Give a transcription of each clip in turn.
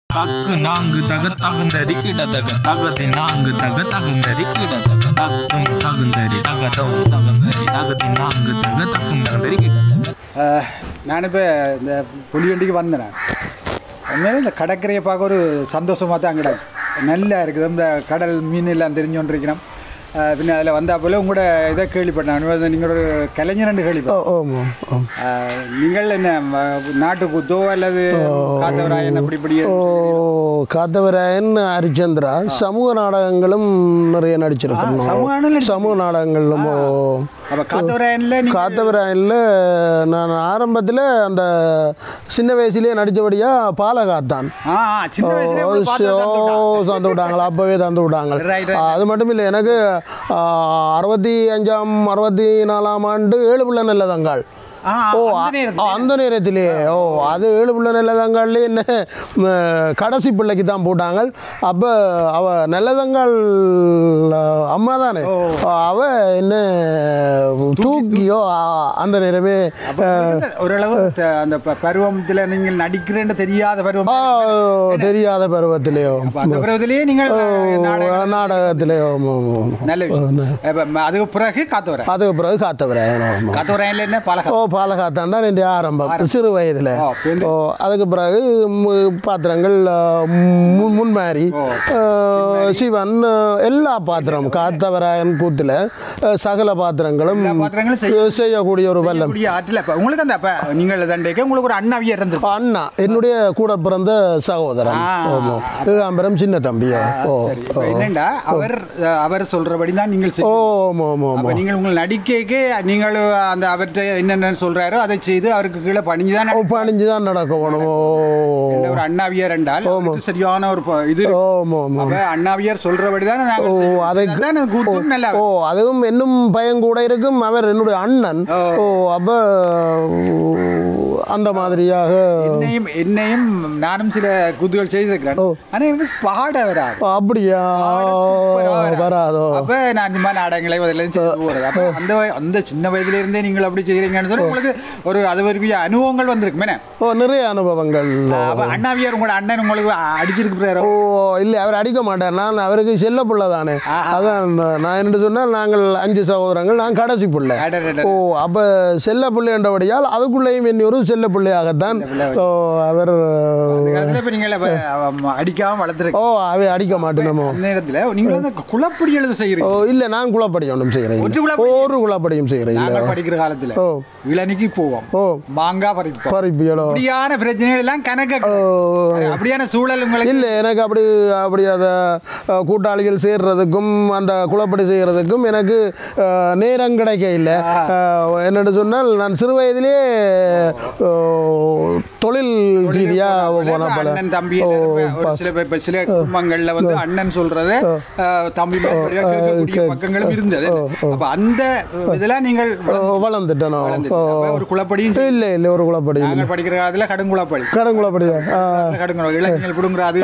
தக்கு நான்கு தக தகுந்தரி கிட தக தகதி நான்கு தக தகுந்தரி கிட தக தக்கும் தகுந்தரி தகதம் தகுந்தரி தகதி நான்கு தக தகுந்தரி கிட தக ஆஹ், நான் இப்போ இந்த புளிவண்டிக்கு வந்தேன் உண்மையிலே இந்த கடற்கரையை பார்க்க ஒரு சந்தோஷமாக தான் கிடக்கு நல்லா இருக்குது இந்த கடல் மீன் எல்லாம் தெரிஞ்சு கொண்டிருக்கிறோம் ஆஹ், பின்ன அதில் வந்தா போல உங்களோட இதை கேள்விப்பட்டேன் நீங்கள் ஒரு கலைஞர் கேள்விப்பட்டேன் ஆமாம் ஆமாம் ஆஹ், நீங்கள் என்ன ம- நாட்டு குத்தோ அல்லது காத்தவராயன் அப்படி இப்படி ஓ காத்தவராயன் ஹரிச்சந்திரா சமூக நாடகங்களும் நிறைய நடிச்சிருக்கணும் சமூக நாடகம் சமூக நாடகங்களும் ஓ. அப்போ காத்தவராயனில் நீங்கள் காத்தவராயனில் நான் ஆரம்பத்தில் அந்த சின்ன வயசுலேயே நடித்தபடியாக பாலகாத்தான் ஆ ஆ, சின்ன வயசுல ஓ, உங்களுக்கு பார்த்து ஷோ, தந்து விட்டாங்க. தந்து விட்டாங்களா அப்போவே தந்து விட்டாங்க Right, right. அது மட்டும் இல்லை எனக்கு ஆ, அறுபத்தி அஞ்சாம் அறுபத்தி நாலாம் ஆண்டு ஏழு பிள்ளை நல்லதங்காள் ஆ, ஓ அந்த அ- நேரத்துல. அந்த நேரத்திலேயே ஓ அது ஏழு பிள்ளை நல்லதங்காள்லேயே என்ன ம, கடைசி பிள்ளைக்கு தான் போட்டாங்க அப்போ அவ நல்லதங்காள் அம்மா தானே அவ என்ன தூக்கியோ ஆ, அந்த நேரமே அப்ப உங்களுக்கு ஓரளவு த- அந்த ப- பருவத்துல நீங்கள் நடிக்கிறேன்னு தெரியாத பருவம் ஆ, தெரியாத பருவத்திலேயோ அப்ப அந்த பருவத்திலேயே நீங்கள் அஹ், நாடகம் நாடகத்திலேயோ ஆமா, ஆமா, ஆமா. நல்ல விஷயம். அப்ப ம- அதுக்கு பிறகு காத்தவர அதுக்கு பிறகு காத்தவராயன் ஆமா. காத்தவரையில என்ன பலகா ஓ பாலகாத்தான் தான் என்னுடைய ஆரம்பம் சிறு வயதில் ஓ, பிறந்து- ஓ அதுக்கு பிறகு மு- பாத்திரங்கள் ஆ, முன் முன்மாரி ஆ, சிவன் ஆ, எல்லா பாத்திரம் காத்தவராயன் கூத்துல ஆ, சகல பாத்திரங்களும் பாத்திரங்களும் செய்ய- செய்யக்கூடிய ஒரு வல்லம் செய்யக்கூடிய ஆற்றல் அப்ப உங்களுக்கு அந்த அப்ப நீங்கள் தண்டைக்கு உங்களுக்கு ஒரு அண்ணாவிய இருந்தது அண்ணா என்னுடைய கூட பிறந்த சகோதரன் ஆ. ஆமா இதுதான் சின்ன தம்பியா ஓ சரி இப்ப என்னண்டா அவர் அஹ், அவர் சொல்றபடி தான் நீங்கள் ஓ செய்ய ஆமா ஆமா அப்ப ஆமா நீங்கள் உங்கள் நடிக்கைக்கு நீங்கள் அந்த அவர்கிட்ட என்னென்ன சொல்றாரோ அதை செய்து அவருக்கு கீழே பணிஞ்சு தான் ஓ பணிஞ்சு தான் நடக்கணும் ஓ ஒரு அண்ணாவியர் என்றால் அவருக்கு சரியான ஒரு ப- இது இருக்கு. ஆமா ஆமா அப்ப அண்ணாவியர் சொல்றபடி தான் ஓ அதுக்கு நாங்கள் கூட்டும் நல்லா ஓ அதுவும் இன்னும் பையன் கூட இருக்கும் அவர் என்னுடைய அண்ணன் ஓ. ஓ அப்ப அந்த மாதிரியாக என்னையும் என்னையும் நானும் சில கூத்துகள் செய்திருக்கிறேன் ஆனா எனக்கு பாட வராது அப்படியா சூப்பரா வராது. வராதோ அப்ப நான் சும்மா நாடகங்களை அதெல்லாம் செய்து போறது அப்ப அந்த வய- அந்த சின்ன வயதுல இருந்தே நீங்கள் அப்படி செய்யறீங்கன்னு சொல்லி உங்களுக்கு ஒரு அது ஒரு அனுபவங்கள் வந்திருக்கு மேனே ஓ நிறைய அனுபவங்கள் அப்ப அண்ணாவியார் உங்களோட அண்ணன் உங்களுக்கு அடிச்சிருக்கு ஓ இல்லை அவர் அடிக்க மாட்டார் நான் அவருக்கு செல்ல பிள்ளை தானே அதான் நான் என்ன சொன்னால் நாங்கள் அஞ்சு சகோதரங்கள் நான் கடைசி பிள்ளை ஓ அப்போ செல்ல பிள்ளைன்றபடியால் அதுக்குள்ளேயும் இனி ஒரு செல்ல பிள்ளையாகத்தான் ஓ அவர் அந்த காலத்துல இப்ப நீங்கள் அப்ப, அவ- அடிக்காம வளர்த்துருக்கு ஓ அவை அடிக்க மாட்டேன் நம்ம அந்த நேரத்துல நீங்கள் அந்த குளப்படி எழுத ஓ செய்கிறீங்க இல்லை நான் குளப்படி ஒன்றும் செய்கிறேன் ஒரு குளப்படி? ஒரு குளப்படியும் செய்கிறேன் நாங்கள் படிக்கிற காலத்துல ஓ இளநிக்கு போவோம் ஓ மாங்காய் பறிப்போம் பறிப்பியலோ அப்படியான பிரச்சனைகள் எல்லாம் கணக்க ஓ அப்படியான சூழல் உங்களுக்கு இல்லை எனக்கு அப்படி அப்படி அதை அஹ், கூட்டாளிகள் சேர்றதுக்கும் அந்த குளப்படி செய்கிறதுக்கும் எனக்கு அஹ், நேரம் கிடைக்க இல்லை என்னென்னு சொன்னால் நான் சிறு வயதிலே அஹ், தொழில் ரீதியாக போன பல அண்ணன் தம்பி ஓ, ஒரு சில பேர் இப்ப சில குடும்பங்கள்ல வந்து அண்ணன் சொல்றத அஹ், தம்பி மாதிரியா கேட்கக்கூடிய பக்கங்களும் இருந்தது அப்ப அந்த இதெல்லாம் நீங்கள் ஓ, வளர்ந்துட்டேனோ ஓ அப்ப ஒரு குளப்படியும் செய்ய- இல்லை இல்லை ஒரு குளப்படி இல்லை நாங்கள் படிக்கிற காலத்துல கடுங்குளப்படி கடங்குளப்படியா ஆ கடுங்குளம் இளைஞர்கள் பிடுங்குற அது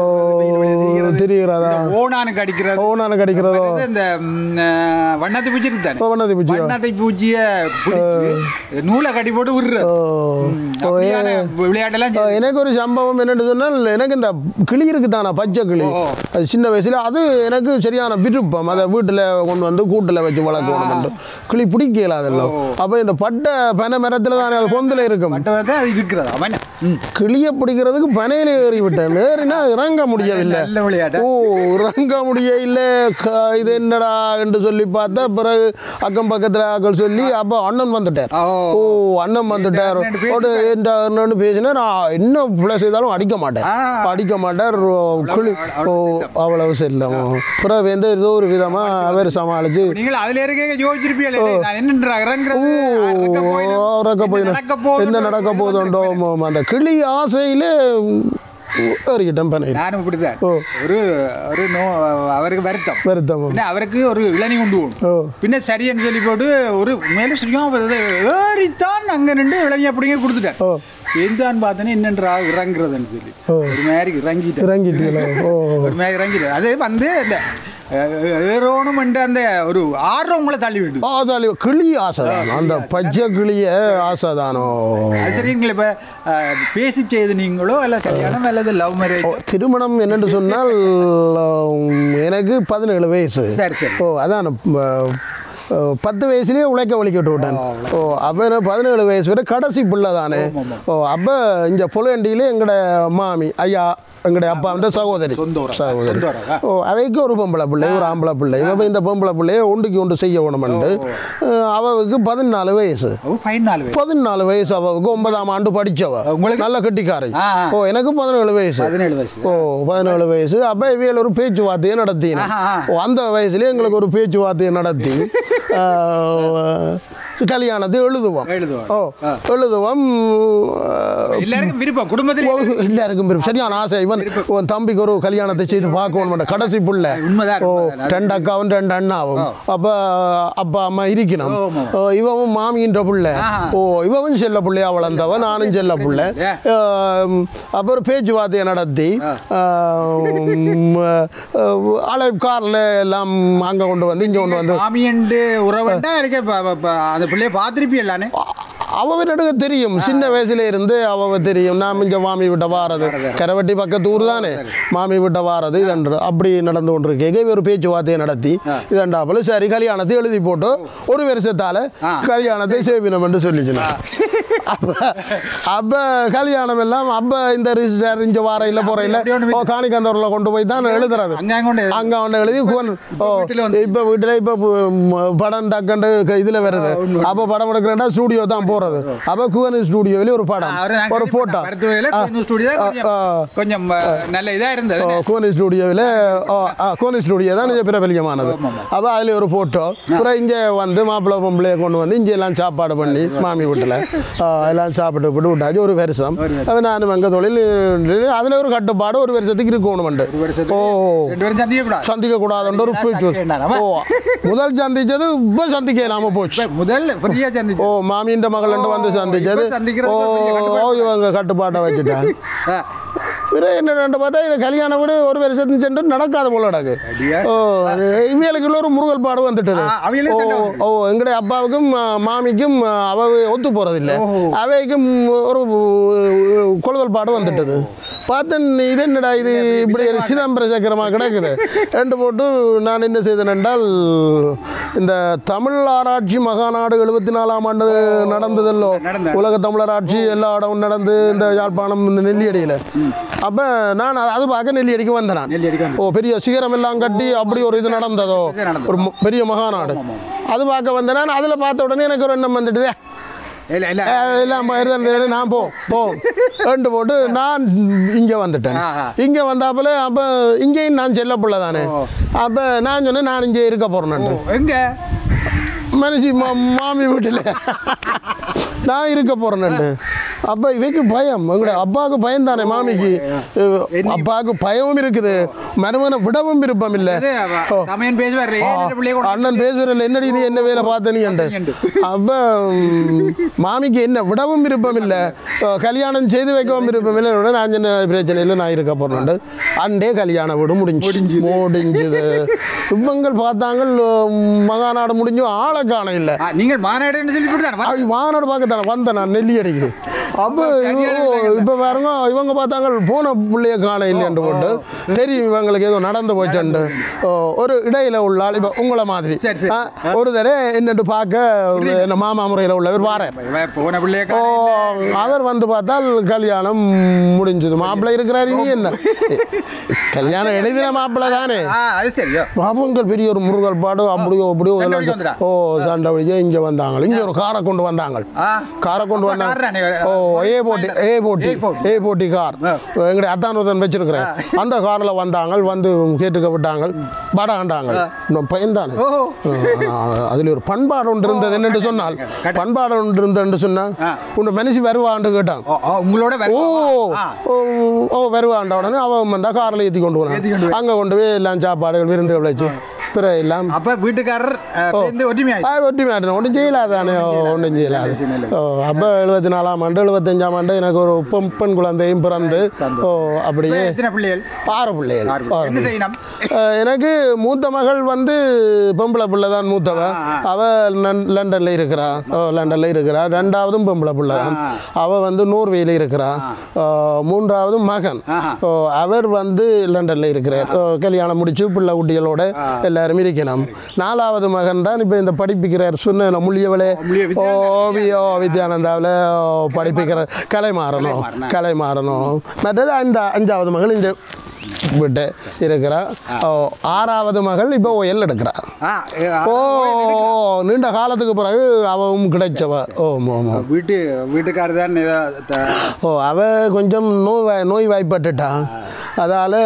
ஓ தெரிகிறதா ஓனானுக்கு அடிக்கிறது ஓ நான் கிடைக்கிறதோ இந்த ம், அஹ், வண்ணாத்தி பூச்சி இருக்குதானே ஓ வண்ணாதி பூச்சியோ வண்ணாத்தி பூச்சிய பிடிச்சு நூலை கட்டி போட்டு விடுறது ஓ அப்படியான விளையாட்டெல்லாம் ஆ, எனக்கு ஒரு சம்பவம் என்னன்னு சொன்னால் எனக்கு இந்த கிளி இருக்கு தானே பச்சை கிளி அது சின்ன வயசுல அது எனக்கு சரியான விருப்பம் அதை வீட்டில் கொண்டு வந்து கூட்டில் வச்சு வளர்க்கணும் கிளி பிடிக்கல அதெல்லாம் அப்போ இந்த பட்டை பனை மரத்தில் தானே அது பொந்தில் இருக்கும் மற்றவர்தான் அது இருக்கிறது அவன் ம். கிளியை பிடிக்கிறதுக்கு பனையில ஏறி விட்டேன் ஏறினா இறங்க முடியவில்லை நல்ல விளையாட்டு ஓ இறங்க முடியல க- இது என்னடா என்று சொல்லி பார்த்தா பிறகு அக்கம் பக்கத்தில் ஆக்கள் சொல்லி அப்போ அண்ணன் வந்துட்டார் ஓ. ஓ அண்ணன் வந்துட்டார் அண்ணன் பேசி ஒரு என்ற அண்ணன் பேசினார் நான் என்ன பிள்ளை செய்தாலும் அடிக்க மாட்டேன் ஆ. அடிக்க மாட்டார் ஓ, கிளி ஓ அவ்வளவு செல்லம் பிறகு வந்து ஏதோ ஒரு விதமா அவர் சமாளிச்சு நீங்கள் அதுல இருக்க யோசிச்சிருப்பீங்களே நான் என்ன இறங்குறது இறக்க போயிடும். இறக்க என்ன போயிடும். நடக்க போகுது? என்ன நடக்க போதுண்டோ அந்த கிளி ஆசையிலே ஏறிக்கிட்டேன் பனையில் நானும் இப்படிதான் ஓ. ஒரு ஒரு நோ அவருக்கு வருத்தம் வருத்தம் பின்ன அவருக்கு ஒரு இளநி கொண்டு போகணும் ஓ பின்ன சரின்னு சொல்லி போட்டு ஒரு மேல சரியும் ஏறித்தான் அங்க நின்று இளநி அப்படிங்க கொடுத்துட்டேன் ஓ எந்தான்னு பார்த்தேன்னா என்னன்றா இறங்குறதுன்னு சொல்லி ஓ. ஒரு மாதிரி இறங்கிட்டேன் இறங்கிட்டீங்களா ஓ ஒரு மாதிரி இறங்கிட்டேன் அது வந்து இந்த ஏறோணும் என்ற அந்த ஒரு ஆர்வம் உங்களை தள்ளி விடு அதால கிளி ஆசைதான் அந்த பச்சை கிளிய ஆசைதானோ அது சரிங்களா இப்போ பேசி செய்து நீங்களோ அல்ல கல்யாணம் அல்லது லவ் மேரேஜ் ஓ, திருமணம் என்னென்று சொன்னால் உம், எனக்கு பதினேழு வயசு சரி, சரி. ஓ அதான் அஹ், அஹ், பத்து வயசுலயே உழைக்க ஒழிக்க விட்டு விட்டேன் ஓ அப்போ பதினேழு வயசு வரை கடைசி பிள்ளை தானே ஓ அப்போ இங்கே புலண்டியிலே எங்களோட மாமி ஐயா எங்களுடைய அப்பா வந்து சகோதரி சொந்த ஊரா? சகோதரி சொந்த ஊரா? ஓ அவைக்கு ஒரு பொம்பளை பிள்ளை ஒரு ஆம்பளை பிள்ளை இவன் இந்த பொம்பளை பிள்ளைய ஒன்றுக்கு ஒன்று செய்ய வேணுமெண்டு அவளுக்கு பதினாலு வயசு பதினாலு வயசு பதினாலு வயசு அவளுக்கு ஒன்பதாம் ஆண்டு படிச்சவ உங்களுக்கு? நல்ல கெட்டிக்காரி ஆ, ஆ. ஓ எனக்கு பதினேழு வயசு பதினேழு வயசு ஓ பதினேழு வயசு அப்போ இவியல் ஒரு பேச்சுவார்த்தையை நடத்தினேன் ஆஹா, ஆ. ஓ அந்த வயசுலேயே எங்களுக்கு ஒரு பேச்சுவார்த்தையை நடத்தி ஆ, கல்யாணத்தை எழுதுவோம் எழுதுவோம். ஓ எழுதுவோம் எல்லாருக்கும் விருப்பம் குடும்பத்தில் ஓ, எல்லாருக்கும் விருப்பம். சரியான ஆசை இவன் உன் தம்பிக்கு ஒரு கல்யாணத்தை செய்து பார்க்கணும் கடைசி புள்ள உண்மைதான், ஓ உண்மைதான். ரெண்டு அக்காவும் ரெண்டு அண்ணாவும் அப்ப அப்பா அம்மா இருக்கணும் ஆமா. ஓ, இவவும் மாமின்ற புள்ள ஆஹா. ஓ இவவும் செல்ல புள்ளையா வளர்ந்தவன் நானும் செல்ல புள்ள ஏ. ஆம், அப்புறம் பேச்சுவார்த்தையை நடத்தி ஆம், அலை காரில் எல்லாம் அங்கே கொண்டு வந்து இங்கே கொண்டு வந்து மாமியண்டு உறவுண்டா இருக்க ப- ப- ப- அந்த பிள்ளைய பார்த்துருப்பியல்லானே அவனுக்கு தெரியும் சின்ன வயசுல இருந்து அவ தெரியும் நாம் இங்க மாமி விட்ட வாரது கரவட்டி பக்கத்து ஊர் தானே மாமி விட்ட வாரது இதன்று அப்படி நடந்து கொண்டிருக்கேங்க ஒரு பேச்சுவார்த்தையை நடத்தி இதண்டாப்புல சரி கல்யாணத்தை எழுதி போட்டு ஒரு வருஷத்தால ஆ. கல்யாணத்தை சேவினம் என்று சொல்லிச்சுனா அப்ப அப்ப கல்யாணம் எல்லாம் அப்ப இந்த ரிஜிஸ்டர் இங்க வார இல்ல போற இல்ல அப்படி ஒண்ணு ஓ காணிக்கந்தூர்ல கொண்டு போய் தான் எழுதுறது அங்க அங்க கொண்டு அங்க அவன் எழுதி குவன் ஓ வீட்டுல வந்து- இப்ப வீட்டுல இப்ப பு- ம- படம் டக்கண்டு க- இதுல வருது அப்ப படம் எடுக்கிறேன்டா ஸ்டூடியோ தான் போறது அப்ப குவன் ஸ்டூடியோவில ஒரு படம் அவரு நாங்க ஒரு போட்டோ மருத்துவரையில கொஞ்சம் ஸ்டுடியோ தான் கொஞ்சம் கொஞ்சம் அஹ், நல்ல இதா இருந்தது கோனி ஸ்டூடியோவில் கோனி ஸ்டூடியோ தான் கொஞ்சம் பிரபலியமானது அப்போ அதில் ஒரு ஃபோட்டோ அப்புறம் இங்கே வந்து மாப்பிள்ளை பொம்பளையை கொண்டு வந்து இங்கே எல்லாம் சாப்பாடு பண்ணி மாமி வீட்டில் எல்லாம் சாப்பிட்டு போட்டு விட்டாச்சு ஒரு வருஷம் அப்போ நானும் அங்கே தொழில் அதில் ஒரு கட்டுப்பாடு ஒரு வருஷத்துக்கு இருக்கணும்ண்டு ஒரு வருஷத்துக்கு ஓ ரெண்டு பேரும் சந்திக்க கூடாது சந்திக்க கூடாதுன்ற ஒரு பேச்சு சந்திக்கேண்டாம். ஓ முதல் சந்திச்சது இப்போ சந்திக்க இல்லாம போச்சு இப்ப முதல் ஃப்ரீயா ஓ சந்திச்சு மாமின்ற மகள் வந்து ஓ, சந்திச்சது இப்ப சந்திக்கிறது ஓ பெரிய கட்டுப்பாடு. ஓ, இவங்க கட்டுப்பாட்டை வச்சுட்டாங்க ஆ. பிறகு என்ன பார்த்தா இது கல்யாணம் வீடு ஒரு வருஷத்துக்கு சென்று நடக்காத போல நடக்கு அடியா. ஓ இவங்களுக்கு ஒரு முருகல் பாடு வந்துட்டது ஆ, அவிகளுக்கு ஓ, சண்டை வருது. ஓ எங்களுடைய அப்பாவுக்கும் ஆ, மாமிக்கும் ஆ, அவ ஒத்து போறதில்லை ஓஹோ. அவைக்கும் ஒரு கொழுவல் பாடு வந்துட்டது பார்த்தேன் இது என்னடா இது இப்படி ஒரு சிதம்பர சக்கரமாக கிடக்குது ரெண்டு போட்டு நான் என்ன செய்தேன் என்றால் இந்த தமிழ் ஆராய்ச்சி மகாநாடு எழுபத்தி நாலாம் ஆண்டு நடந்ததல்லோ நடந்தது. உலக தமிழர் ஆட்சி எல்லா இடமும் நடந்து இந்த யாழ்ப்பாணம் இந்த நெல்லியடியில் அப்போ நான் அது- அது பார்க்க நெல்லியடிக்கு வந்தேன் நான் நெல்லியடிக்கு வந்து ஓ பெரிய சிகரம் எல்லாம் கட்டி அப்படி ஒரு இது நடந்ததோ இது நடந்தது. ஒரு ம- பெரிய மகாநாடு அது பார்க்க வந்தேன் நான் அதில் பார்த்த உடனே எனக்கு ஒரு எண்ணம் வந்துட்டுதே இல்ல இல்ல அஹ் எல்லாம் இருந்தது நான் போ போ ரெண்டு போட்டு நான் இங்கே வந்துட்டேன் ஆ, ஆ. இங்கே வந்தாப்புல அப்போ இங்கேயும் நான் செல்ல பிள்ளை தானே ஓ. அப்போ நான் சொன்னேன் நான் இங்கே இருக்க போகிறேன் ஓ, எங்க மனுஷி மா மாமி வீட்டில் நான் இருக்க போகிறேன்னு அப்போ இவைக்கு பயம் எங்களோட அப்பாவுக்கு பயம் தானே மாமிக்கு அஹ் அப்பாவுக்கு பயமும் இருக்குது மருமனை விடவும் விருப்பம் இல்லை அது அவ- தமையன் பேசுவார் பிள்ளைய கொண்டு அண்ணன் பேசுறல என்னடி நீ என்ன வேலை பார்த்த நீ பார்த்தீங்கண்டு. அப்ப ம், மாமிக்கு என்ன விடவும் விருப்பம் இல்லை அஹ், கல்யாணம் செய்து வைக்கவும் விருப்பம் இல்லை உடனே நான் சின்ன பிரச்சனை இல்லை நான் இருக்க போறேன் அண்டே கல்யாண வீடு முடிஞ்சு முடிஞ்சது இவங்க பார்த்தாங்க மகாநாடு முடிஞ்சு ஆளை காண இல்லை ஆ, நீங்கள் மாநாடுன்னு சொல்லி கொடுத்தாரு அது வானோட பார்க்கத்தானே வந்தேன் நான் நெல்லி அடிக்குது அப்போ இப்போ பாருங்க இவங்க பார்த்தாங்க போன பிள்ளைய காண இல்லைன்னு போட்டு தெரியும் இவங்களுக்கு ஏதோ நடந்து போச்சுண்டு ஓ, ஒரு இடையில உள்ள ஆள் இப்போ உங்களை மாதிரி சரி, சரி. ஆ, ஒரு தடவை என்னட்டு பார்க்க என்ன மாமா முறையில் உள்ளவர் வாரேன் இவன் போன பிள்ளைய ஓ அவர் வந்து பார்த்தால் கல்யாணம் முடிஞ்சது மாப்பிள்ளை இருக்கிறாரு நீ என்ன கல்யாணம் எழுதின மாப்பிள்ளை தானே ஆ அது சரியோ பாபங்கள் பெரிய ஒரு முருகல் பாடு அப்படியோ அப்படியோ சண்டை இதெல்லாம் பிடிக்க வந்துடா. ஓ சண்டை பிடிக்க இங்கே வந்தாங்க இங்கே ஒரு காரை கொண்டு வந்தாங்க ஆ காரை கொண்டு அப்பா வந்தாங்க கார் தானே? ஓ ஏ போட்டி ஏ போட்டி A போட்டி. ஏ போட்டி கார் ஆ. எங்களுடைய அத்தானுதன் வச்சிருக்கிறேன் அந்த காரில் வந்தாங்க வந்து கேட்டுக்க விட்டாங்க படாண்டாங்க இன்னும் பயந்தானே ஓஹோ. அதில் ஒரு பண்பாடு ஒன்று இருந்தது என்னென்று சொன்னால் கட்டாயம். பண்பாடு ஒன்று இருந்ததுன்னு சொன்னால் ஆ. உன்னை மனுஷி வருவான்னு கேட்டாங்க ஓ, ஓ, உங்களோட வேற- ஓ ஆ. ஓ ஓ வருவாண்ட உடனே அவன் வந்தா காரில் ஏற்றி கொண்டு ஏத்தி கொண்டு போனான் அங்கே கொண்டு போய் எல்லாம் சாப்பாடுகள் விருந்துகள் வச்சு பிற எல்லாம் அப்ப வீட்டுக்காரர் அஹ், சேர்ந்து ஒற்றுமையாய் ஆ, ஒற்றுமை ஆட்டணும் ஒன்றும் செய்யலாதானே ஒன்றும் செய்யலாது ஓ அப்போ எழுபத்தி நாலாம் ஆண்டு எழுபத்தஞ்சாம் ஆண்டு எனக்கு ஒரு பெண் பெண் குழந்தையும் பிறந்து ஓ அப்படியே எத்தனை பிள்ளைகள் ஆறு பிள்ளைகள் ஆறு. ஆறு என்ன பிள்ளைகள். செய்யணும் அஹ், எனக்கு மூத்த மகள் வந்து பொம்பளை பிள்ளை தான் மூத்தவ அவ லண்டன்- லண்டன்ல இருக்கிறா ஓ லண்டன்ல இருக்கிறா ரெண்டாவதும் பொம்பளை பிள்ளை தான் அவ வந்து நோர்வேல இருக்கிறா அஹ், மூன்றாவது மகன் ஆஹா. ஓ, அவர் வந்து லண்டன்ல இருக்கிறார் ஓ, கல்யாணம் முடிச்சு பிள்ளை குட்டிகளோட எல்லாரும் இருக்கணும் நாலாவது மகன் தான் இப்போ இந்த படிப்பிக்கிறார் சொன்ன முள்ளியவளே முள்ளிய ஓவியோ வித்யானந்தாவில் படிப்பிக்கிறார் கலை மாறணும் கலை மாறணும் மற்றது அந்த அஞ்சாவது மகள் இந்த விட்டு இருக்கிறா ஓ, ஆறாவது மகள் இப்போ ஒயல் எடுக்கிறா ஆ, எ- ஆ, ஓ நீண்ட காலத்துக்கு பிறகு அவவும் கிடைச்சவ ஓ ஓ வீட்டு வீட்டுக்காரர் தான் ஏதோ த- ஓ அவ கொஞ்சம் நோய் நோய் வாய்ப்பட்டுட்டான் அதால்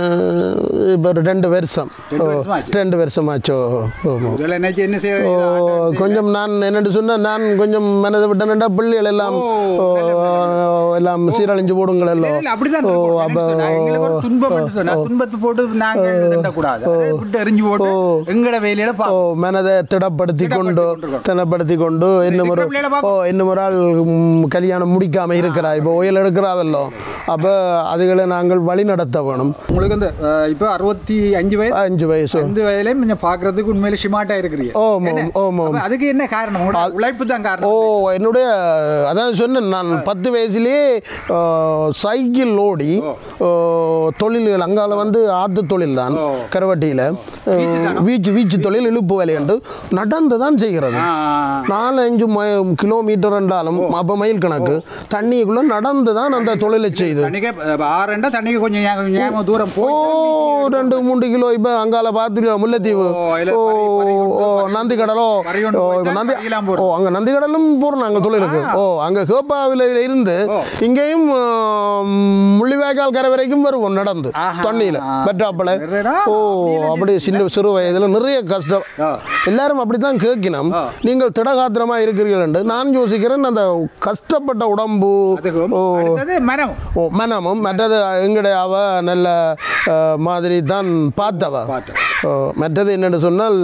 இப்போ ஒரு ரெண்டு வருஷம் ரெண்டு ஓ, வருஷம் ஆச்சு. ரெண்டு வருஷமாச்சோ ஓ முதல்ல நினைச்சு என்ன ஓ செய்ய கொஞ்சம் நான் என்னென்னு சொன்னால் நான் கொஞ்சம் மனதை விட்டேன்டா பிள்ளைகள் எல்லாம் ஓ, ஓ, எல்லாம் சீரழிஞ்சு போடுங்கள் எல்லாம் இல்ல, அப்படிதான் ஓ இருக்கும். அப்போ என்ன சொன்னா, எங்களுக்கு ஒரு துன்பம் என்று சொன்னா, துன்பத்தை போட்டு நாங்கள் திட்டக்கூடாது அதை விட்டு எறிஞ்சு போட்டு எங்கட வேலையில ஓ பார்ப்போம் மனதை திடப்படுத்தி கொண்டு கொண்டிருக்கோம். திடப்படுத்தி கொண்டு இன்னும் ஒரு இருக்கிற பிள்ளைகளை ஓ பார்ப்போம். இன்னும் ஒரு ஆள் ம், கல்யாணம் முடிக்காம இருக்கிறா இப்போ ஒயல் எடுக்கிறாவல்லோ அப்போ அதுகளை நாங்கள் வழி நடத்த வேணும் உங்களுக்கு வந்து அஹ், இப்போ அறுபத்தி அஞ்சு வயசு அஞ்சு வயசு அஞ்சு வயதுலயும் கொஞ்சம் பார்க்கறதுக்கு உண்மையில ஷிமாட்டா இருக்கிறீங்க ஓம் என்ன? ஓம் ஓம் அப்ப அதுக்கு என்ன காரணம் உங்களோட உழைப்பு தான் ஓ காரணம் என்னுடைய அதான் சொன்னேன் நான் பத்து வயசுலேயே ஆ, சைக்கிள் ஓடி ஆ, தொழில்கள் அங்கால வந்து ஆத்து தொழில் தான் ஓ. கருவட்டியில் வீச்சு வீச்சு தொழில் இழுப்பு வேலையுண்டு நடந்து தான் செய்கிறது ஆ, நாலு அஞ்சு மை கிலோமீட்டர் என்றாலும் அப்போ மைல் கணக்கு தண்ணிக்குள்ளே நடந்து தான் அந்த தொழிலை செய்து தண்ணிக்கு அஹ், ஆறுண்டா தண்ணிக்கு கொஞ்சம் ஞா- ஞாபகம் தூரம் ஓ போய் ரெண்டு மூன்று கிலோ இப்போ அங்கால பார்த்துட்டு முல்லைத்தீவு ஓ, இதுல ஓ பறி- பறி கொண்டு ஓ பறி- நந்தி கடலோ பறி கொண்டு ஓ போய் இப்போ தான் நந்தி பறியெல்லாம் ஓ போடுறோம். அங்கே நந்தி கடலும் போகிறோம் நாங்கள் தொழிலுக்கு ஓ அங்கே கேப்பாவில் இருந்து ஓ. இங்கேயும் ஆ, முள்ளிவாய்க்கால் கரை வரைக்கும் வருவோம் நடந்து ஆஹா. தண்ணியில் பெட்ராப்பில் நிறையா? ஓ அப்படி சின்ன சிறு வயதில் நிறைய கஷ்டம் ஆ. எல்லாரும் அப்படி தான் கேட்கணும் ஆ. நீங்கள் திடகாத்திரமாக இருக்கிறீர்கள் என்று நான் யோசிக்கிறேன் அந்த கஷ்டப்பட்ட உடம்பு அதுக்கும் ஓ அடுத்தது மனம் ஓ மனமும் மற்றது எங்களுடைய அவ நல்ல அஹ், மாதிரி தான் பார்த்தவ பார்த்தவ. ஓ, மற்றது என்னென்னு சொன்னால்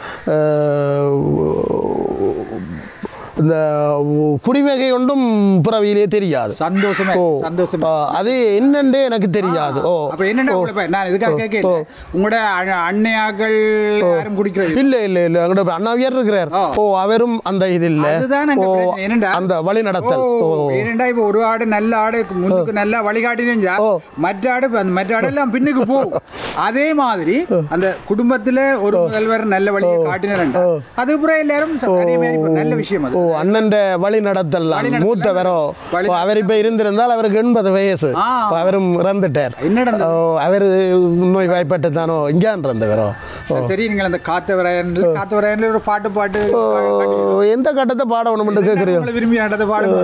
அஹ், இந்த குடிவகை ஒன்றும் பிறவியிலே தெரியாது சந்தோஷமே ஓ சந்தோஷமே ஆ, அது என்னண்டே எனக்கு தெரியாது ஓ அப்ப என்னன்னா உங்களை இப்ப நான் இதுக்காக கேட்கல உங்களோட அண்ண- அண்ணையாக்கள் யாரும் குடிக்கிறது இல்ல இல்ல இல்ல அங்கட அண்ணாவியார் இருக்கிறார் ஆ. ஓ அவரும் அந்த இது இல்ல அதுதான் அங்க ஓ பிரச்சனை. என்னடா? அந்த வழி நடத்தல் ஓ, ஓ ஏனெண்டா இப்ப ஒரு ஆடு நல்ல ஆடு முன்னுக்கு நல்லா வழிகாட்டினு ஓ. மற்ற ஆடு அந்த மற்ற ஆடெல்லாம் பின்னுக்கு போகும் அதே மாதிரி அந்த குடும்பத்துல ஒரு முதல்வர் நல்ல வழியை காட்டினார் அதுக்கப்புறம் எல்லாரும் அதே மாதிரி இப்ப நல்ல விஷயம் அது ஓ அண்ணன் வழி நடத்தல் வழி நடத்தல். மூத்தவரோ வழி ஓ, அவர் இப்ப இருந்திருந்தால் அவருக்கு எண்பது வயசு ஆ. ஓ, அவரும் இறந்துட்டார் என்ன நடந்தது? ஓ, அவர் நோய் வாய்ப்பட்டு தானோ இங்கேன் இறந்தவரோ சரி நீங்கள் அந்த காத்தவராயன்ல காத்தவராயன்ல ஒரு பாட்டு பாட்டு ஓ, எந்த கட்டத்தை பாட வேணும்னு கேட்குறீங்க உங்களை விரும்பி நடந்த பாடுங்க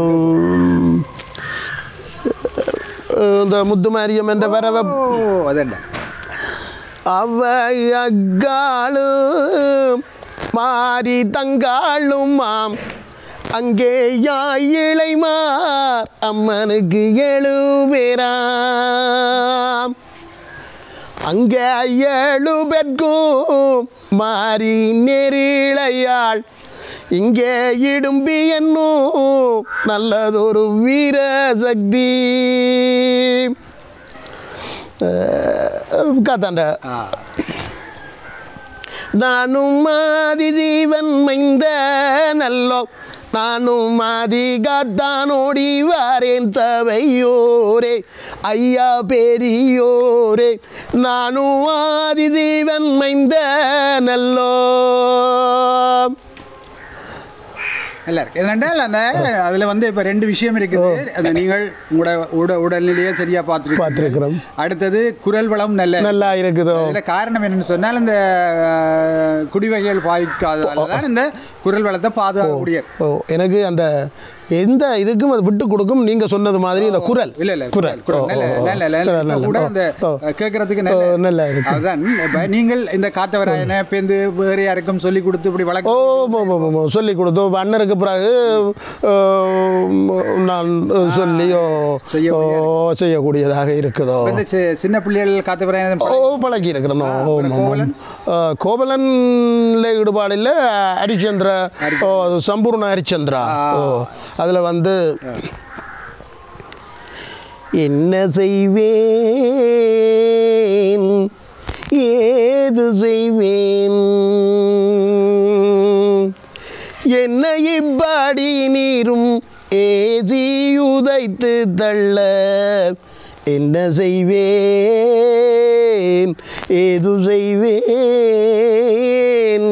இந்த முத்துமாரியம் என்ற வரவ ஓ அதேண்டா அவை அக்காளும் மாறி தங்காளும் மாம் அங்கே இளைமார் அம்மனுக்கு எழுவேராம் அங்கே ஏழு பெற்கும் மாறி நெறிழையாள் இங்கே இடும்பி என்னும் நல்லதொரு வீர சக்தி கத்தாண்ட ஆ நானும் மாதி ஜீவன் மைந்த நல்லோ நானும் மாதி காத்தானோடி வாரேன் சபையோரே ஐயா பெரியோரே நானும் ஆதி ஜீவன் மைந்த நல்லோ இல்ல இருக்கு என்னென்றால் அந்த அதுல வந்து இப்ப ரெண்டு விஷயம் இருக்குது அந்த நீங்கள் உங்களோட உட உடல்நிலையை சரியா பார்த்துருக்கீங்க பார்த்துருக்குறோம் அடுத்தது குரல் வளம் நல்ல நல்லா இருக்குதோ இதுல காரணம் என்னன்னு சொன்னால் இந்த அஹ், குடிவகைகள் பாதிக்காததால தான் இந்த குரல் வளத்தை பாதுகாக்கக்கூடிய ஓ எனக்கு அந்த எந்த இதுக்கும் அது விட்டு கொடுக்கும் நீங்க சொன்னது மாதிரி இந்த குரல் இல்ல இல்ல குரல் குரல் ஓ, நல்ல ஓ, நல்ல நல்ல குரல் இப்ப நல்ல. கூட ஓ, அந்த ஓ. கேட்கறதுக்கு ஓ, நல்ல நல்லா இருக்கு. அதுதான் இப்ப நீங்கள் இந்த காத்தவராயனை பேருந்து வேற யாருக்கும் சொல்லி கொடுத்து இப்படி ஓ வளர்க்க போ- போ- போ- போ. சொல்லி கொடுத்தோம் இப்ப அண்ணனுக்கு பிறகு அஹ், நான் சொல்லி ஓ, செய்யக்கூடிய ஓ, செய்யக்கூடியதாக இருக்குதோ இப்ப இந்த சி- சின்ன பிள்ளைகள் காத்தவராயன் ஓ பழகி இருக்கிறோம் ஓ அப்புறம் கோவலன்? கோபலன்ல ஈடுபாடு இல்லை ஹரிச்சந்திர ஓ சம்பூர்ண ஹரிச்சந்திரா ஓ அதில் வந்து என்ன செய்வேன் ஏது செய்வேன் என்னை இப்பாடி நீரும் ஏசி உதைத்து தள்ள என்ன செய்வேன் ஏது செய்வேன்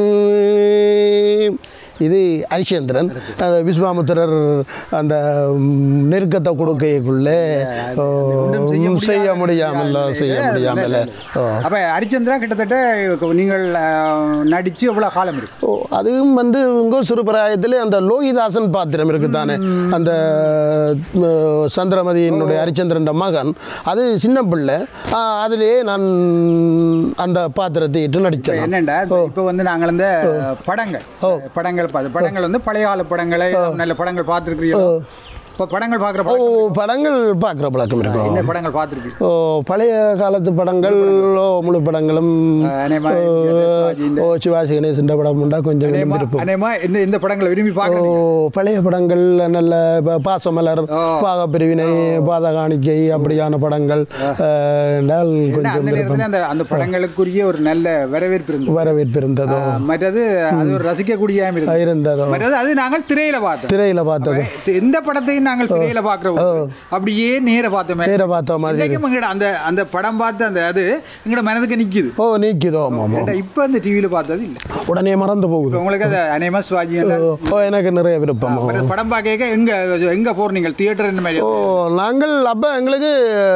இது ஹரிச்சந்திரன் அந்த விஸ்வாமுத்திரர் அந்த ம், நெருக்கத்தை கொடுக்கைக்குள்ளே ஓ, ஒன்றும் செய்ய முடியாமல் செய்ய முடியாமல் ஓ அப்ப ஹரிச்சந்திரா கிட்டத்தட்ட நீங்கள் அஹ், நடிச்சு எவ்வளவு காலம் இருக்கு ஓ அதுவும் வந்து உங்க சிறுபிராயத்தில் அந்த லோகிதாசன் பாத்திரம் இருக்கு தானே அந்த ம், சந்திரமதியினுடைய ஹரிச்சந்திரன் மகன் அது சின்ன பிள்ளை ஆ, அதிலேயே நான் அந்த பாத்திரத்தை இட்டு நடித்தேன் என்னண்டா இப்ப வந்து நாங்கள் இந்த படங்கள் படங்கள் பார்த்து படங்கள் வந்து பழைய கால படங்களை நல்ல படங்கள் பார்த்துருக்கிறீங்க இப்போ படங்கள் பார்க்குற ஓ படங்கள் பார்க்குற பழக்கம் இருக்கும் என்ன படங்கள் பார்த்துருக்கீங்க ஓ பழைய காலத்து படங்கள் ஓ முழு படங்களும் அநேகமா ஓ, சிவாஜி இந்த- ஓ சிவாஜி கணேசன் படம் உண்டா கொஞ்சம் அநேகமா விருப்பம் அநேகமா இந்த இந்த படங்களை விரும்பி ஓ பார்க்குறீங்க பழைய படங்கள் நல்ல ப- பாசமலர் ஓ. பாகப்பிரிவினை பாதகாணிக்கை அப்படியான படங்கள் அஹ், என்றால் ஏன்னா கொஞ்சம் அந்த விருப்பம் நேரத்தில் அந்த அந்த படங்களுக்குரிய ஒரு நல்ல வரவேற்பு இருந்தது வரவேற்பு இருந்ததோ ஆஹ் மற்றது அது ஒரு ரசிக்கக்கூடிய இருந்தது இருந்ததோ மற்றது அது நாங்கள் திரையில பார்த்தோம் திரையில பார்த்தது எந்த படத்தையும் நாங்கள் திரையில பார்க்குறோம் அப்படியே நேர பார்த்தோமே நேர பார்த்த மாதிரி இன்றைக்கும் எங்கட அந்த அந்த படம் பார்த்து அந்த அது எங்கட மனதுக்கு நிக்குது ஓ நீக்கிதோ ஆமாம் ஆமாம் ஏன்டா இப்ப அந்த டிவியில பார்த்தது இல்ல உடனே மறந்து போகுது இப்ப உங்களுக்கு அது அநேகமா சிவாஜி எல்லாம் ஓ, ஓ எனக்கு நிறைய விருப்பம் ஓ. மற்ற படம் பார்க்க எங்க எங்க போற நீங்கள் தியேட்டர் இந்த மாதிரி ஓ நாங்கள் அப்போ எங்களுக்கு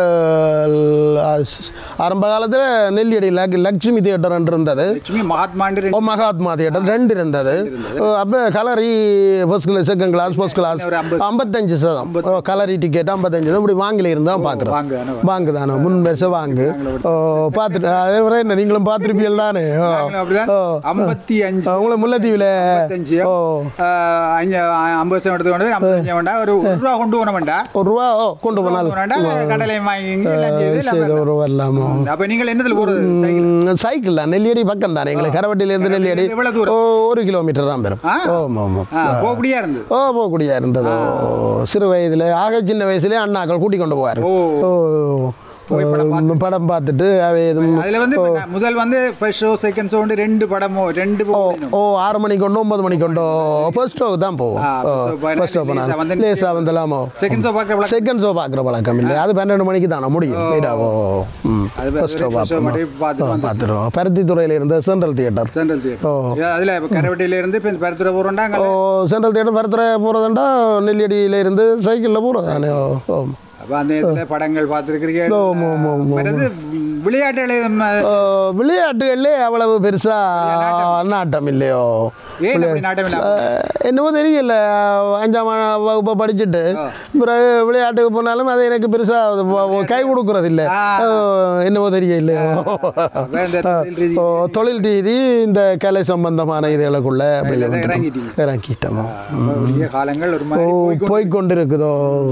அஹ், ஆரம்ப காலத்தில் நெல்லியடி லக் லக்ஷ்மி தியேட்டர் இருந்தது லட்சுமி மகாத்மாண்டு ஓ மகாத்மா தியேட்டர் ரெண்டு இருந்தது அப்போ gallery first class second class first class ஒரு ஐம்பது. ஐம்பத்தஞ்சு சதம் ஓ, கலரி டிக்கெட் ஐம்பத்தஞ்சு சதம் இப்படி வாங்கல இருந்தால் பார்க்குறோம் வாங்கு தானே வாங்கு தானே முன் வருஷம் வாங்கு ஓ பார்த்துட்டு அதே மாதிரி என்ன நீங்களும் பார்த்துருப்பீர்கள் தானே ஓ நாங்களும் அப்படிதான் ஓ ஐம்பத்தி அஞ்சு உங்களை முல்லைத்தீவில் ஐம்பத்தஞ்சு ஓ ஆஹ் அஞ்சு ஐம்பது வருஷம் எடுத்து கொண்டு ஐம்பத்தஞ்சு வேண்டாம் ஒரு ஒரு ரூபா கொண்டு போன வேண்டாம் ஒரு ரூபா ஓ கொண்டு போனால் கடலை வாங்கி எல்லாம் செய்து எல்லாம் சரி ஒரு வரலாமா அப்ப நீங்கள் என்னத்துல போறது சைக்கிள் ம், சைக்கிள் தான் நெல்லியடி பக்கம் தானே எங்களுக்கு கரவட்டியிலேருந்து நெல்லியடி எவ்வளவு தூரம்? ஓ ஒரு கிலோமீட்டர் தான் பெறும் ஆ? ஓ ஆமாம் ஆ, போகக்கூடியா இருந்தது ஓ போகக்கூடியா இருந்தது ஓ சிறு வயதில் ஆக சின்ன வயசுலேயே அண்ணாக்கள் கூட்டி கொண்டு போவார் ஓ. ஓ போய் படம் ஓ, படம் பார்த்துட்டு அவை எதுவும் அதுல வந்து இப்ப நான் முதல் வந்து ஃபர்ஸ்ட் ஷோ செகண்ட் ஷோ ரெண்டு படமோ ரெண்டு ஓ போகணும். ஓ ஆறு மணிக்கு கொண்டு ஒன்பது மணிக்கு கொண்டு ஃபர்ஸ்ட் ஷோ தான் போவோம் ஆ, first show போனா ஃபர்ஸ்ட் ஷோ லேசா வந்து போனால் லேசாக வந்துலாமோ செகண்ட் ஷோ பார்க்க பழக்கம். செகண்ட் ஷோ பார்க்குற பழக்கம் இல்லை அது பன்னெண்டு மணிக்கு தானே முடியும் லேட்டாவோ ம் அது ஃபர்ஸ்ட் ஷோ first show பார்ப்போம் மட்டும் பார்த்துட்டு வந்து- பார்த்துருவோம் பருத்தித்துறையில் இருந்த சென்ட்ரல் தியேட்டர் சென்ட்ரல் ஓ. தியேட்டர் அதுல இப்ப கரவட்டியில இருந்து இப்ப பருத்துறை போறோம்டா ஓ சென்ட்ரல் தியேட்டர் பருத்துறை போகிறதுண்டா நெல்லியடியில் இருந்து சைக்கிளில் போகிறது தானே ஓ ஓ அப்ப அந்த இதுல படங்கள் பார்த்துருக்கிறீங்க ஆமா, ஆமா, ஆமா. மற்றது விளையாட்டுகளை நம்ம ஓ, விளையாட்டுகள்லே அவ்வளவு பெருசா நாட்டம் இல்லையோ ஏன் அப்படி நாட்டம் இல்லாம அஹ், என்னவோ தெரியல அஞ்சாம் வகுப்பை படிச்சுட்டு பிறகு விளையாட்டுக்கு போனாலும் அது எனக்கு பெருசா வ- வ- கை கொடுக்கறது இல்லை ஆ. அஹ், என்னவோ தெரியலையோ அப்ப இந்த தொழில் ரீதி- ஓ, தொழில் ரீதி இந்த கலை சம்பந்தமான இதுகளுக்குள்ள அப்படி இதுல வந்துட்டோம். இறங்கிட்டீங்க. இறங்கிட்டோம் பெரிய காலங்கள் ஒரு ஓ மாதிரி போய்க்கொண்டு- போய்க்கொண்டு இருக்குதோ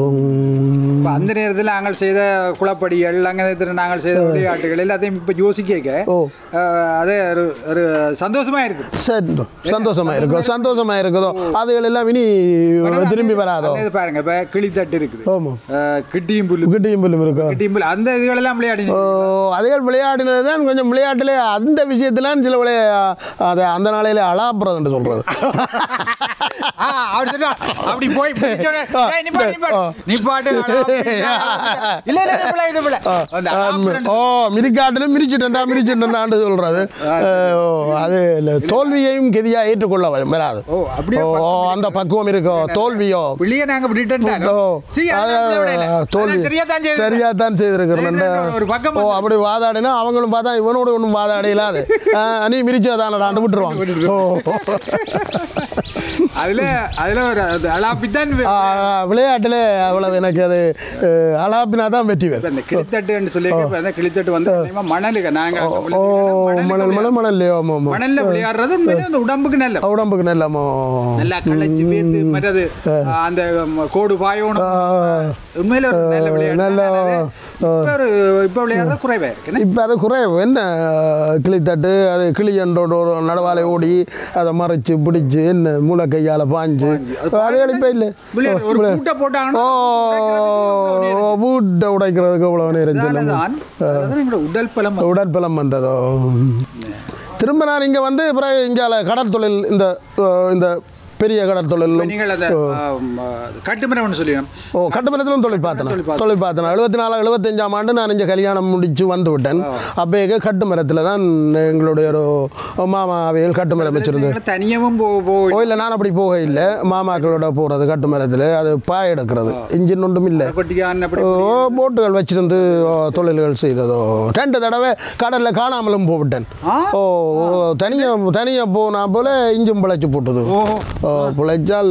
இப்ப அந்த நேரத்தில் நாங்கள் செய்த குளப்படிகள் அங்கே நாங்கள் செய்த விளையாட்டுகள் எல்லாத்தையும் இப்போ யோசிக்க ஓ அதே ஒரு ஒரு சந்தோஷமா இருக்கு சரி சந்தோஷமா இருக்கும் சந்தோஷமா இருக்குதோ அதுகள் எல்லாம் இனி திரும்பி வராதோ அந்த இது பாருங்க இப்போ கிளித்தட்டு இருக்குது ஆமாம் அஹ், கிட்டியும் புல்லு கிட்டியும் புல்லும் இருக்கும் கிட்டியும் புல்லு அந்த இதுகளெல்லாம் விளையாடி ஓ அதுகள் விளையாடினது தான் கொஞ்சம் விளையாட்டுல அந்த விஷயத்துல சில விளைய அதை அந்த நாளையில அலாப்புறதுன்னு சொல்றது ஆ, அப்படி சொல்லுவா. அப்படி போய் பிடிச்சோடனே, "ஏய், நிப்பாட்டு, நிப்பாட்டு. நிப்பாட்டு, அழகா, இல்ல, இல்ல, இது பிள்ளை, இது பிள்ளை. அந்த அழகா ஓ மிதிக்காட்டிலும் மிதிச்சுட்டா மிதிச்சுட்டான்னு சொல்றது அஹ், ஓ அது இல்ல, தோல்வியையும் கெதியா ஏற்றுக்கொள்ள வ- வராது ஓ, அப்படியே ஓ அந்த பக்குவம் இருக்கோ தோல்வியோ பிள்ளைய நாங்க விட்டுட்டோம். ஓ, சீ, அது, அதெல்லாம் பிள்ளை விடல. தோல்வி அதெல்லாம் சரியா தான் செய்திருக்கிறேன். சரியா தான் செய்திருக்கிறேன் சரி, ஒரு பக்கம் ஓ அப்படி வாதாடினா அவங்களும் பார்த்தா இவனோட ஒன்றும் வாதாட இல்லாது ஆ, நீ மிரிச்சதானடான்னு விட்டுருவாங்க ஓ அதுல அதுல ஒரு அது அலாப்பித்தான் ஆ, விளையாட்டுல அவ்வளவு எனக்கு அது அஹ், அலாப்பினா தான் வெற்றி இப்ப வேறு இந்த கிளித்தட்டுன்னு சொல்லி அந்த கிளித்தட்டு வந்து தெரியுமா மணலுக்கு நாங்க ஓ மணல் மணல் மணல்லையோ ஆமாம் ஆமாம் மணல்ல விளையாடுறது உண்மையிலே அந்த உடம்புக்கு நல்ல உடம்புக்கு நல்லாமோ நல்லா களைச்சு வேர்த்து மற்றது அந்த ம, கோடு பாயோணும் உண்மையில ஒரு நல்ல விளையாட்டு நல்ல, இப்ப ஒரு இப்ப விளையாடுறது குறைவா இருக்கு இப்போ அது குறைவு என்ன கிளித்தட்டு அது கிளியண்டோட நடவாலை ஓடி அதை மறைச்சு பிடிச்சு என்ன மூளை கையால் பாஞ்சு அது இப்போ இல்லை விளையாடு ஒரு கூட்டை போட்டாங்கன்னா ஓ வீட்டை உடைக்கிறதுக்கு இவ்வளோ நேரம் சொல்லுங்க அதனாலதான் அதனாலதான் எங்களோட உடல் பலம் உடற்பலம் வந்ததோ திரும்ப நான் இங்கே வந்து அப்புறம் இங்கே கடற்தொழில் இந்த அஹ், இந்த பெரிய கடற்தொழிலும் நீங்கள் அந்த கட்டுமரம் சொல்லிடும் ஓ கட்டுமரத்திலும் தொழில் பார்த்தேன் தொழில் பார்த்தேன் எழுபத்தி நாலு எழுபத்தஞ்சாம் ஆண்டு நான் இங்கே கல்யாணம் முடிச்சு வந்து விட்டேன் அப்போ கட்டுமரத்தில் தான் எங்களுடைய ஒரு மாமா அவைகள் கட்டுமரம் வச்சிருந்து தனியாவும் போ போ ஓ இல்லை நான் அப்படி போக இல்லை மாமாக்களோட போகிறது கட்டுமரத்தில் அது பாய் எடுக்கிறது இன்ஜின் ஒன்றும் இல்லை கொட்டிக்கான் அப்படி ஓ போட்டுகள் வச்சிருந்து ஓ, தொழில்கள் செய்ததோ ரெண்டு தடவை கடலில் காணாமலும் போவிட்டேன் ஆ? ஓ தனியாக தனியாக போனா போல இஞ்சும் பிழைச்சி போட்டுது ஓஹோ ஓ, பிழைச்சால்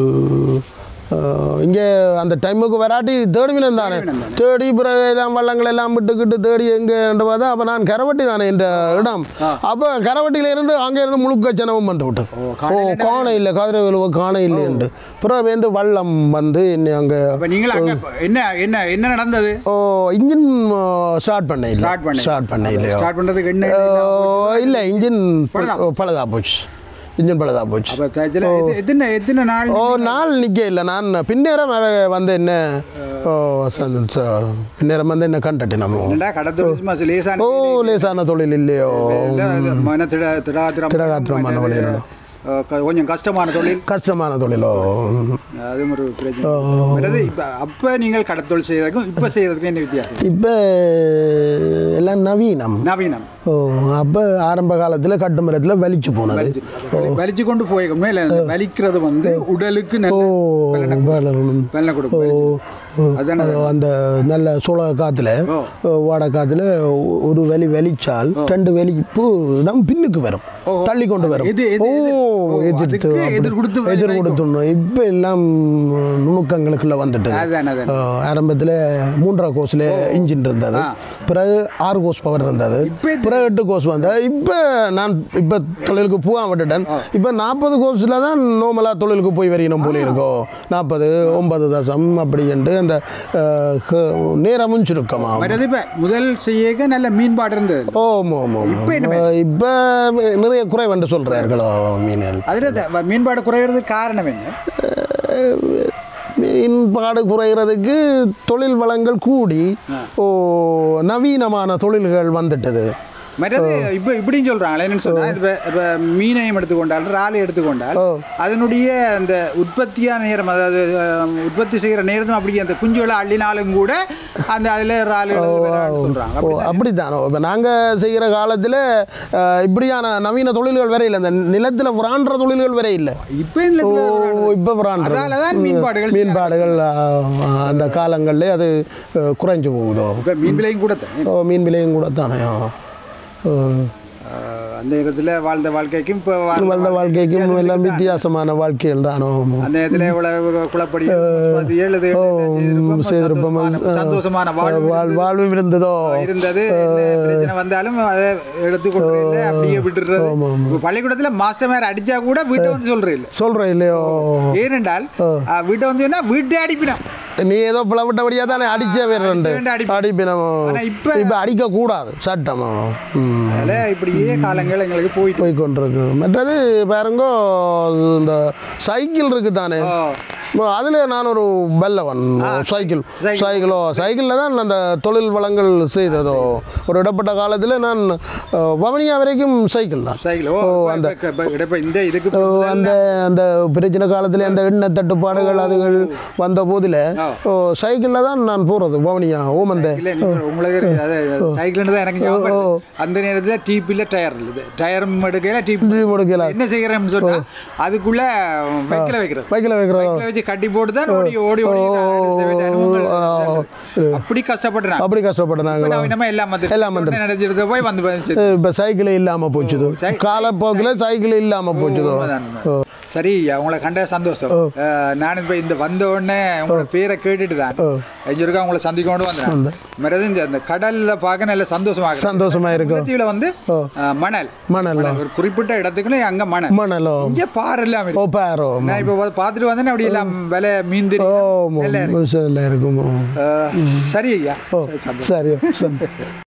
இங்கே அந்த டைமுக்கு வராட்டி தேடிவினம் தானே தேடி பிறகு எல்லாம் வள்ளங்கள் எல்லாம் விட்டுக்கிட்டு தேடி எங்கேன்ற பார்த்தா அப்போ நான் கரவட்டி தானே என்ற இடம் அப்போ கரவட்டியில இருந்து அங்கே இருந்து முழுக்க ஜனமும் வந்து விட்டேன் ஓ காணை இல்லை கதிரவேலுவ காணை இல்லைன்ட்டு பிறகு வந்து வள்ளம் வந்து என்னை அங்கே அப்ப நீங்கள் அங்க என்ன என்ன என்ன நடந்தது ஓ இன்ஜின் ஸ்டார்ட் பண்ண இல்லை Start பண்ண ஸ்டார்ட் பண்ண இல்லையோ ஸ்டார்ட் பண்றதுக்கு என்ன ஓ, இல்லை இன்ஜின் பழுதா? பழுதா போச்சு இன்ஜின் பழுதா போச்சு அப்ப தஜ்ஜல எத்த- எத்தனை எத்தனை நாள் ஓ நாள் நிற்க இல்லை நான் பின்னேரம் அவ வந்து என்ன ஓ ச- ச- பின்னேரம் வந்து என்ன கண்டட்டு நம்ம என்னடா கடத்தல் சும்மா லேசான ஓ லேசான தொழில் இல்லையோ இல்ல, அது மன திட திடாத்திரம் திடகாத்திரமான வழியில. அஹ், க- கொஞ்சம் கஷ்டமான தொழில் கஷ்டமான தொழிலோ அதுவும் ஒரு பிரச்சனை அதாவது இப்ப அப்ப நீங்கள் கடத்தொழில் செய்யறதுக்கும் இப்ப செய்யறதுக்கும் என்ன வித்தியாசம் இப்போ எல்லாம் நவீனம் நவீனம் ஓ அப்போ ஆரம்ப காலத்தில் கட்டு மரத்தில் வலிச்சு போனது வலி- வலிச்சு கொண்டு போயிருக்கும் மேல அந்த வலிக்கிறது வந்து உடலுக்கு ஓ நல்ல வளரணும். வெள்ளை கொடுக்கும் வலிச்சு. அதானே அது அந்த நல்ல சோழ காத்துல ஓ. வாடை காத்துல ஒ- ஒரு வலி வலிச்சால் ரெண்டு வலிப்பு இடம் பின்னுக்கு வரும் தள்ளி கொண்டு வரும் எது- எது- ஓ எது? ஓ, எதிர்த்து அதுக்கு அப்படி. எதிர் கொடுத்து வலி எதிர் வைக்கும். கொடுத்துடணும் இப்போ எல்லாம் நுணுக்கங்களுக்குள்ள வந்துட்டு அதானே அதானே ஆரம்பத்தில் மூன்றரை கோஸில் இன்ஜின் இருந்தது பிறகு ஆறு கோஸ் பவர் இருந்தது இப்ப இது- பிறகு எட்டு கோஸ் வந்தது இப்போ நான் இப்போ தொழிலுக்கு பூவா விட்டுட்டேன் இப்போ நாற்பது கோஸில் தான் நார்மலாக தொழிலுக்கு போய் வரையணும் போல இருக்கோம் நாற்பது ஒன்பது தசம் அப்படி என்று அந்த அஹ், க- நேரமும் சுருக்கமாகும் மற்றது இப்ப முதல் செய்ய நல்ல மீன்பாடு இருந்தது ஓம் ஓம் ஓம் இப்ப என்ன இப்போ நிறைய குறைவென்று சொல்கிறார்களோ மீன்கள் அதுல த- மீன்பாடு குறையிறதுக்கு காரணம் என்ன மீன்பாடு குறைகிறதுக்கு தொழில் வளங்கள் கூடி ஓ நவீனமான தொழில்கள் வந்துட்டது மற்றது இப்ப இப்படின்னு சொல்றாங்களே என்னன்னு சொன்னா இப்ப இப்ப மீனையும் எடுத்துக்கொண்டால் இறாலை எடுத்துக்கொண்டால் ஓ. அதனுடைய அந்த உற்பத்தியான நேரம் அதாவது அஹ், உற்பத்தி செய்யற நேரத்தும் அப்படி அந்த குஞ்சுகளை அள்ளினாலும் கூட அந்த அதுல இறால் சொல்றாங்க ஓ அப்படித்தான் இப்போ நாங்கள் செய்கிற காலத்தில் இப்படியான நவீன தொழில்கள் வரை இல்லை இந்த நிலத்தில் புறான்ற தொழில்கள் வரை இல்லை இப்ப இல்ல ஓ இப்போ புறான்ற அதாலதான் மீன்பாடுகள் மீன்பாடுகள் ஆ, ஆ, அந்த காலங்களில் அது அஹ், குறைஞ்சு போகுதோ இப்ப மீன் விலையும் கூட தான் ஓ மீன் விலையும் கூட தானே ஓ. ஓ. அஹ், அந்த இடத்துல வாழ்ந்த வாழ்க்கைக்கும் இப்ப வாழ்ந்த வாழ்ந்த வாழ்க்கைக்கும் எல்லாம் வித்தியாசமான வாழ்க்கைகள் தானோ அந்த இடத்துல இவ்வளவு குளப்படி அது எழுது ஓ செய்திருப்போம் சந்தோஷமான- சந்தோஷமான வாழ்வு வாழ் வாழ்வும் இருந்ததோ இருந்தது என்ன பிரச்சனை வந்தாலும் அதை எடுத்துக்கொண்டு இல்லை அப்படியே விட்டுறது இப்ப பள்ளிக்கூடத்துல மாஸ்டர் மேர் அடிச்சா கூட வீட்டை வந்து சொல்றது இல்லை சொல்கிறேன் இல்லையோ ஏனென்றால் அஹ், வீட்டை வந்து சொன்னா வீட்டை அடிப்பினான் நீ ஏதோ பிளவிட்டபடியாக தானே அடிச்சே வேறு வேண்ட அடிப்பேன். அடிப்பினமோ ஆனா இப்ப- இப்போ அடிக்கக்கூடாது சட்டமோ ம் அதனால இப்படியே காலங்கள் எங்களுக்கு போயிட்டு போய் கொண்டிருக்கு மற்றது பாருங்கோ இந்த சைக்கிள் இருக்கு தானே அதில் நான் ஒரு பல்லவன் சைக்கிள் சைக்கிளோ சைக்கிளில் தான் அந்த தொழில் வளங்கள் செய்ததோ ஒரு இடப்பட்ட காலத்தில் நான் அஹ், வவுனியா வரைக்கும் சைக்கிள் தான் சைக்கிள் ஓ அந்த இப்ப இந்த இதுக்கு ஓ, அந்த அந்த பிரச்சனை காலத்தில் அந்த எண்ணெய் தட்டுப்பாடுகள் அதுகள் வந்த போதில் ஓ சைக்கிளில் தான் நான் போகிறது வவுனியா ஓமந்த இல்ல நீங்க உங்களுக்கு அது சைக்கிள்னு தான் எனக்கு ஞாபகம் வருது. அந்த நேரத்துல டீப்பில் டயர் இல்லை டயரும் எடுக்கல டீப் முடிக்கல என்ன செய்யறோம்னு சொன்னா அதுக்குள்ள வைக்கல வைக்கிறது பைக்கில் வைக்கிறதோ வைக்கல வச்சு வச்சு கட்டி போட்டு தான் ஓடி ஓடி ஓடி நான் செய்ய வேண்டிய அனுபவங்கள் அப்படி கஷ்டப்பட்டுறான் அப்படி கஷ்டப்பட்டாங்க நம்ம எல்லாம் வந்து எல்லாம் வந்துட்டு. நினைச்சிருந்த போய் வந்து வந்துச்சு. இப்போ சைக்கிளே இல்லாமல் போச்சுது சை- காலப்போக்கில் சைக்கிள் இல்லாமல் போச்சுதோ உண்மைதான், உண்மைதான். சரி உங்களை கண்ட சந்தோஷம் அஹ், நான் இப்ப இந்த வந்த உடனே உங்களோட பேரை கேட்டுட்டு தான் எஞ்சிருக்கா உங்களை சந்திக்கொண்டு வந்தேன் மறது இந்த அந்த கடல்ல பார்க்க நல்ல சந்தோஷமா இருக்கு. சந்தோஷமா இருக்கும் முல்லைத்தீவுல வந்து அஹ், மணல் மணல் ஒரு குறிப்பிட்ட இடத்துக்குன்னு அங்க மணல் மணலோ இங்க பாறை எல்லாம் ஓ இருக்கு. பாரோ நான் இப்ப பார்த்துட்டு வந்தேன் அப்படி எல்லாம் விலை மீன் ஓ தெரியும். நல்லா இருக்கு. சரியா இருக்குமோ அஹ், சரி ஐயா ஓ சரி, சந்தோஷம். சரி சந்தோஷம்